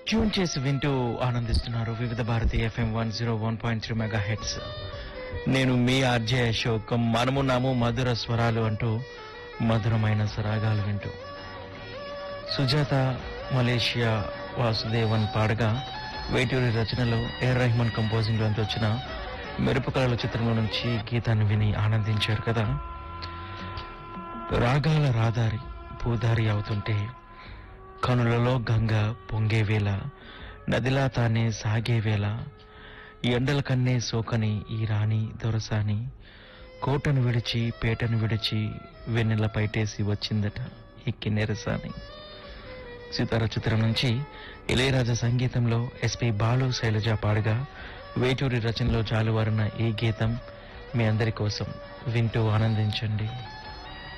tune చేసి వింటూ ఆనందిస్తున్నారు వివిధ Bharati FM one zero one point three megahertz నేను మీ ఆర్జే అశోక్ మనము నాము మధుర స్వరాలు అంటూ మధురమైన సరాగాలు వింటూ సుజాత మలేషియా వాసుదేవన్ పాడగా వేటూరి రచనలో ఏర్ రెహమాన్ కంపోజింగ్ లోంచి వచ్చిన మెరుపుకళల చిత్రంలో నుంచి గీతాన్ని విని ఆనందించారు కదా రాగాల రాదారి పూదారి అవుతుంటే కనులలో గంగ పొంగే వేళ నదిలా తానే సాగే వేళ ఎండల కన్నే సోకని ఈ రాణి దొరసాని కోటను విడిచి పేటను విడిచి వెన్నెల పైటేసి వచ్చిందట ఎక్కి నెరసాని సీతార చిత్రం నుంచి ఇళయరాజా సంగీతంలో ఎస్పి బాలు శైలజ పాడగా వేటూరి రచనలో జాలువారిన ఈ గీతం మీ అందరి కోసం వింటూ ఆనందించండి